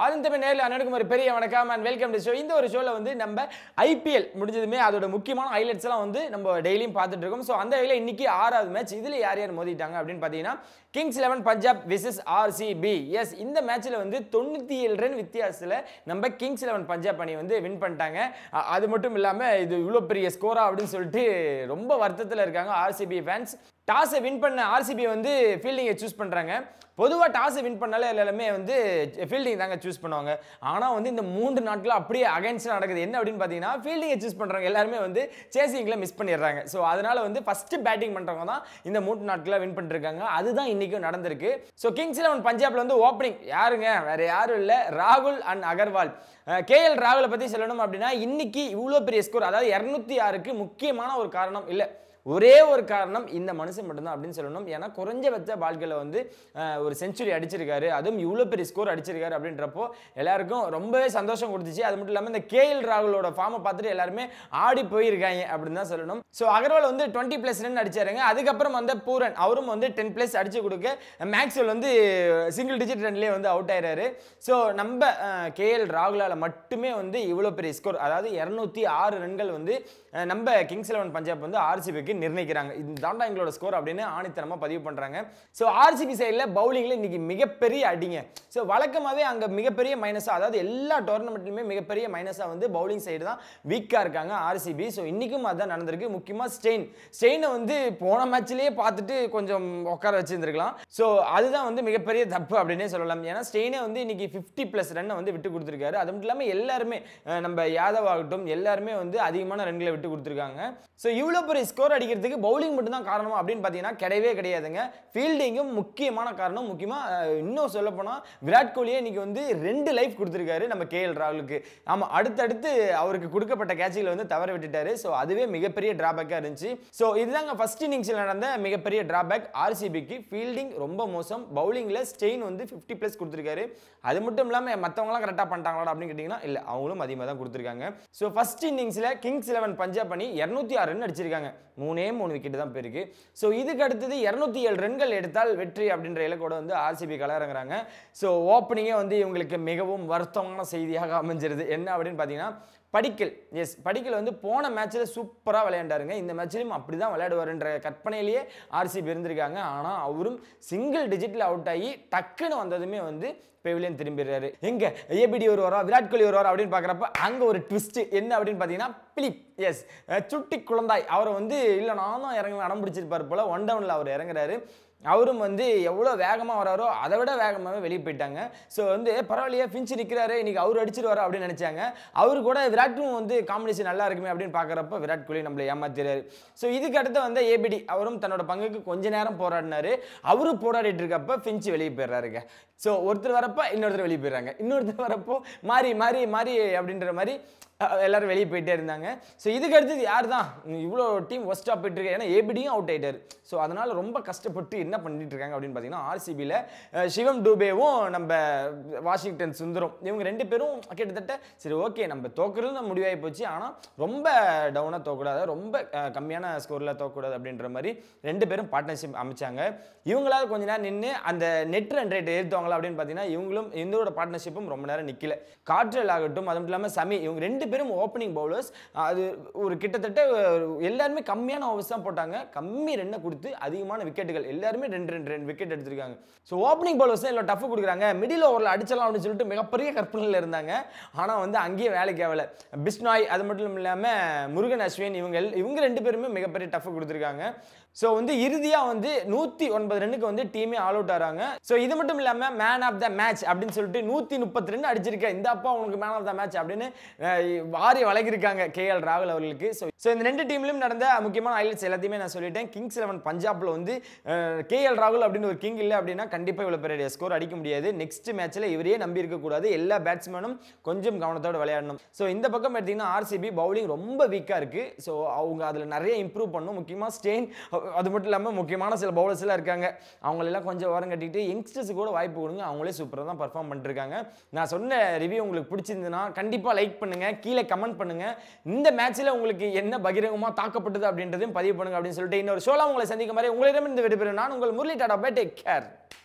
அதன் தமிழ் நேரில் அனைவருக்கும் ஒரு பெரிய வணக்கம் அண்ட் வெல்கம் டு ஷோ இந்த ஒரு ஷோவில் வந்து நம்ம ஐபிஎல் முடிஞ்சதுமே அதோட முக்கியமான ஹைலைட்ஸ் எல்லாம் வந்து நம்ம டெய்லியும் பார்த்துட்டு இருக்கோம் ஸோ அந்த வகையில் இன்னைக்கு ஆறாவது மேட்ச் இதில் யார் யார் மோதிட்டாங்க அப்படின்னு பார்த்தீங்கன்னா Kings Eleven Punjab versus RCB எஸ் இந்த மேட்ச்சில் வந்து தொண்ணூற்றி ஏழு ரன் வித்தியாசத்தில் நம்ம கிங்ஸ் லெவன் பஞ்சாப் அணி வந்து வின் பண்ணிட்டாங்க அ- அது மட்டும் இல்லாமல் இது இவ்வளோ பெரிய ஸ்கோரா அப்படின்னு சொல்லிட்டு ரொம்ப வருத்தத்தில் இருக்காங்க ஆர்சிபி ஃபேன்ஸ் டாஸை வின் பண்ண ஆர்சிபி வந்து ஃபீல்டிங்கை சூஸ் பண்ணுறாங்க பொதுவாக டாஸை வின் பண்ணாலே எல்லாருமே வந்து ஃபீல்டிங் தாங்க சூஸ் பண்ணுவாங்க ஆனால் வந்து இந்த மூன்று நாட்கள் அப்படியே அகைன்ஸ்டாக நடக்குது என்ன அப்படின்னு பார்த்தீங்கன்னா ஃபீல்டிங்கை சூஸ் பண்ணுறவங்க எல்லாருமே வந்து சேசிங்கில் மிஸ் பண்ணிடுறாங்க ஸோ அதனால் வந்து ஃபஸ்ட்டு பேட்டிங் பண்ணுறவங்க தான் இந்த மூன்று நாட்களாக வின் பண்ணிருக்காங்க அதுதான் இன்றைக்கும் நடந்திருக்கு ஸோ கிங்ஸ் லெவன் பஞ்சாப்ல வந்து ஓப்பனிங் யாருங்க வேற யாரும் இல்லை ராகுல் அண்ட் அகர்வால் கேஎல் ராகுலை பற்றி சொல்லணும் அப்படின்னா இன்னைக்கு இவ்வளோ பெரிய ஸ்கோர் அதாவது இரநூத்தி ஆறுக்கு முக்கியமான ஒரு காரணம் இல்லை ஒரே ஒரு காரணம் இந்த மனுஷன் மட்டும்தான் அப்படின்னு சொல்லணும் ஏன்னா குறைஞ்சபட்ச பால்களை வந்து அஹ், ஒரு செஞ்சுரி அடிச்சிருக்காரு அதுவும் இவ்வளோ பெரிய ஸ்கோர் அடிச்சிருக்காரு அப்படின்றப்போ எல்லாருக்கும் ரொம்பவே சந்தோஷம் கொடுத்துச்சு அது மட்டும் இல்லாமல் இந்த கேஎல் ராகுலோட ஃபார்மை பார்த்துட்டு எல்லாருமே ஆடி போயிருக்காங்க அப்படின்னு தான் சொல்லணும் ஸோ அகர்வால் வந்து டுவெண்ட்டி ப்ளஸ் ரன் அடிச்சாருங்க அதுக்கப்புறம் வந்து பூரன் அவரும் வந்து டென் ப்ளஸ் அடிச்சு கொடுக்க மேக்ஸ்வெல் வந்து சிங்கிள் டிஜிட் ரன்லேயே வந்து அவுட் ஆயிடுறாரு ஸோ நம்ம கேஎல் ராகுலால் மட்டுமே வந்து இவ்வளோ பெரிய ஸ்கோர் அதாவது இரநூத்தி ஆறு ரன்கள் வந்து அஹ், நம்ம கிங்ஸ் லெவன் பஞ்சாப் வந்து ஆர்சிபிக்கு நிர்ணயிக்கிறாங்க இதுதான்டா எங்களோட ஸ்கோர் அப்படின்னு ஆணித்தனமாக பதிவு பண்ணுறாங்க ஸோ ஆர்சிபி சைடில் பவுலிங்கில் இன்னைக்கு மிகப்பெரிய அடிங்க ஸோ வழக்கமாகவே அங்கே மிகப்பெரிய மைனஸாக அதாவது எல்லா டோர்னமெண்ட்லையுமே மிகப்பெரிய மைனஸாக வந்து பவுலிங் சைடு தான் வீக்காக இருக்காங்க ஆர்சிபி ஸோ இன்றைக்கும் அதுதான் நடந்திருக்கு முக்கியமாக ஸ்டெயின் ஸ்டெயினை வந்து போன மேட்ச்லேயே பார்த்துட்டு கொஞ்சம் உட்கார வச்சிருந்துருக்கலாம் ஸோ அதுதான் வந்து மிகப்பெரிய தப்பு அப்படின்னே சொல்லலாம் ஏன்னா ஸ்டெயினை வந்து இன்னைக்கு ஃபிஃப்டி ப்ளஸ் ரன்னை வந்து விட்டு கொடுத்துருக்காரு அது மட்டும் இல்லாமல் எல்லாருமே அஹ், நம்ம யாதவ் ஆகட்டும் எல்லாருமே வந்து அதிகமான ரன்களை விட்டு கொடுத்துருக்காங்க ஸோ இவ்வளோ பெரிய ஸ்கோர் அடிக்கிறதுக்கு பவுலிங் மட்டும்தான் காரணம் அப்படின்னு பார்த்தீங்கன்னா கிடையவே கிடையாதுங்க ஃபீல்டிங்கும் முக்கியமான காரணம் முக்கியமாக இன்னும் சொல்ல போனால் விராட் கோலியே இன்னைக்கு வந்து ரெண்டு லைஃப் கொடுத்துருக்காரு நம்ம கேஎல் ராகுலுக்கு ஆமாம் அடுத்தடுத்து அவருக்கு கொடுக்கப்பட்ட கேட்சிகளை வந்து தவற விட்டுட்டாரு ஸோ அதுவே மிகப்பெரிய டிராபேக்காக இருந்துச்சு ஸோ இதுதாங்க ஃபர்ஸ்ட் இன்னிங்ஸில் நடந்த மிகப்பெரிய டிராபேக் ஆர்சிபிக்கு ஃபீல்டிங் ரொம்ப மோசம் பவுலிங்கில் ஸ்டெயின் வந்து ஃபிஃப்டி ப்ளஸ் கொடுத்துருக்காரு அது மட்டும் இல்லாமல் மற்றவங்களாம் கரெக்டாக பண்ணிட்டாங்களா அப்படின்னு கேட்டிங்கன்னா இல்லை அவங்களும் அதிகமாக தான் கொடுத்துருக்காங்க ஸோ ஃபர்ஸ்ட் இன்னிங்ஸில் கிங்ஸ் லெவன் பஞ்சாப் அணி இரநூத்தி ஆறு ரன் அடிச்சிருக்காங்க மூணே மூணு விக்கெட் தான் போயிருக்கு ஸோ இதுக்கு அடுத்தது இரநூத்தி ஏழு ரன்கள் எடுத்தால் வெற்றி அப்படின்ற இலக்கோட வந்து ஆர்சிபி களமிறங்குறாங்க ஸோ ஓப்பனிங்கே வந்து இவங்களுக்கு மிகவும் வருத்தமான செய்தியாக அமைஞ்சிருது என்ன அப்படின்னு பார்த்தீங்கன்னா படிக்கல் எஸ் படிக்கல் வந்து போன மேட்ச்சில் சூப்பராக விளையாண்டாருங்க இந்த மேட்ச்லையும் அப்படி தான் விளையாடுவாருன்ற கற்பனையிலேயே ஆர்சிபி இருந்திருக்காங்க ஆனால் அவரும் சிங்கிள் டிஜிட்டில் அவுட் ஆகி டக்குன்னு வந்ததுமே வந்து பெவிலியன் திரும்பிடுறாரு எங்க ஏபிடி வருவாரா விராட் கோலி வருவாரா அப்படின்னு பார்க்குறப்ப அங்கே ஒரு ட்விஸ்ட் என்ன அப்படின்னு பார்த்தீங்கன்னா பிலிப் எஸ் சுட்டி குழந்தாய் அவரை வந்து இல்லை நான் தான் இறங்க அடம் பிடிச்சிருப்பார் போல ஒன் டவுனில் அவர் இறங்குறாரு அவரும் வந்து எவ்வளோ வேகமாக வராரோ அதை விட வேகமாகவே வெளியே போயிட்டாங்க ஸோ வந்து பரவாயில்லையே ஃபின்ச் நிற்கிறாரு இன்னைக்கு அவர் அடிச்சிருவாரு அப்படின்னு நினச்சாங்க அவரு கூட விராட்டும் வந்து காம்பினேஷன் நல்லா இருக்குமே அப்படின்னு பார்க்குறப்ப விராட் கோலி நம்மளை ஏமாத்திறாரு ஸோ இதுக்கு அடுத்து வந்து ஏபிடி அவரும் தன்னோட பங்குக்கு கொஞ்ச நேரம் போராடினாரு அவரு போராடிட்டு இருக்கப்ப ஃபின்ச் வெளியே போயிடுறாருங்க ஸோ ஒருத்தர் வரப்ப இன்னொருத்தர் வெளியே போயிடுறாங்க இன்னொருத்தர் வரப்போ மாறி மாறி மாறி அப்படின்ற மாதிரி அஹ், எல்லாரும் வெளியே போயிட்டே இருந்தாங்க ஸோ இதுக்கு அடுத்தது யார் தான் இவ்வளோ டீம் ஒஸ்ட்டாக போயிட்டு இருக்கு ஏன்னா ஏபிடியும் அவுட் ஆயிட்டாரு ஸோ அதனால ரொம்ப கஷ்டப்பட்டு என்ன பண்ணிட்டு இருக்காங்க அப்படின்னு பார்த்தீங்கன்னா ஆர்சிபியில் சிவம் டூபேவும் நம்ம வாஷிங்டன் சுந்தரம் இவங்க ரெண்டு பேரும் கிட்டத்தட்ட சரி ஓகே நம்ம தோக்குறது முடிவாகி போச்சு ஆனால் ரொம்ப டவுனாக தோக்கக்கூடாது ரொம்ப அஹ், கம்மியான ஸ்கோரில் தோக்கக்கூடாது அப்படின்ற மாதிரி ரெண்டு பேரும் பார்ட்னர்ஷிப் அமைச்சாங்க இவங்களால கொஞ்ச நேரம் நின்று அந்த நெட் ரன் ரேட் ஏற்றுவாங்களா அப்படின்னு பார்த்தீங்கன்னா இவங்களும் இவங்களோட பார்ட்னர்ஷிப்பும் ரொம்ப நேரம் நிற்கல காற்றல் ஆகட்டும் அது மட்டும் இல்லாமல் சமி இவங்க ரெண்டு பேரும் ஓப்பனிங் பவுலர்ஸ் அது ஒரு கிட்டத்தட்ட ஒரு எல்லாருமே கம்மியான ஓவர்ஸ் தான் போட்டாங்க கம்மி ரன்னை கொடுத்து அதிகமான விக்கெட்டுகள் எல்லாருமே ரெண்டு ரெண்டு ரெண்டு விக்கெட் எடுத்திருக்காங்க ஸோ ஓப்பனிங் பவுலர்ஸ் தான் இல்லை டஃப் கொடுக்குறாங்க மிடில் ஓவரில் அடிச்சலாம் அப்படின்னு சொல்லிட்டு மிகப்பெரிய கற்பனையில் இருந்தாங்க ஆனால் வந்து அங்கேயே வேலைக்கு ஆகல பிஸ்னாய் அது மட்டும் இல்லாமல் முருகன் அஸ்வின் இவங்க எல்- இவங்க ரெண்டு பேருமே மிகப்பெரிய டஃப் கொடுத்துருக்காங்க ஸோ வந்து இறுதியாக வந்து நூற்றி ஒன்பது ரன்னுக்கு வந்து டீமே ஆல் அவுட் ஆகிறாங்க ஸோ இது மட்டும் இல்லாமல் மேன் ஆஃப் த மேட்ச் அப்படின்னு சொல்லிட்டு நூற்றி முப்பத்தி ரெண்டு அடிச்சிருக்க இந்த அப்பா உனக்கு மேன் ஆஃப் த மேட்ச் அப்படின்னு அஹ், வாரி வழங்கியிருக்காங்க கேஎல் ராகுல் அவர்களுக்கு ஸோ ஸோ இந்த ரெண்டு டீம்லையும் நடந்த முக்கியமான ஹைலைட்ஸ் எல்லாத்தையுமே நான் சொல்லிட்டேன் கிங்ஸ் லெவன் பஞ்சாப்ல வந்து கேஎல் ராகுல் அப்படின்னு ஒரு கிங் இல்லை அப்படின்னா கண்டிப்பாக இவ்வளோ பெரிய ஸ்கோர் அடிக்க முடியாது நெக்ஸ்ட் மேட்ச்சில் இவரையே நம்பி இருக்கக்கூடாது எல்லா பேட்ஸ்மேனும் கொஞ்சம் கவனத்தோட விளையாடணும் ஸோ இந்த பக்கம் எடுத்தீங்கன்னா ஆர்சிபி பவுலிங் ரொம்ப வீக்காக இருக்குது ஸோ அவங்க அதில் நிறைய இம்ப்ரூவ் பண்ணும் முக்கியமாக ஸ்டெயின் அது மட்டும் இல்லாமல் முக்கியமான சில பவுலர்ஸ் எல்லாம் இருக்காங்க அவங்களெல்லாம் கொஞ்சம் ஓரம் கட்டிட்டு யங்ஸ்டர்ஸ் கூட வாய்ப்பு கொடுங்க அவங்களே சூப்பராக தான் பர்ஃபார்ம் பண்ணிருக்காங்க நான் சொன்ன ரிவ்யூ உங்களுக்கு பிடிச்சிருந்ததுன்னா கண்டிப்பாக லைக் பண்ணுங்க கீழே கமெண்ட் பண்ணுங்க இந்த மேட்ச்சில் உங்களுக்கு என்ன பகிரங்கமாக தாக்கப்பட்டது அப்படின்றதையும் பதிவு பண்ணுங்க அப்படின்னு சொல்லிட்டு இன்னொரு ஷோலாம் உங்களை சந்திக்கும் மாதிரி உங்களிடம் இந்த விடுபெறும் நான் உங்கள் Murali tata bye take care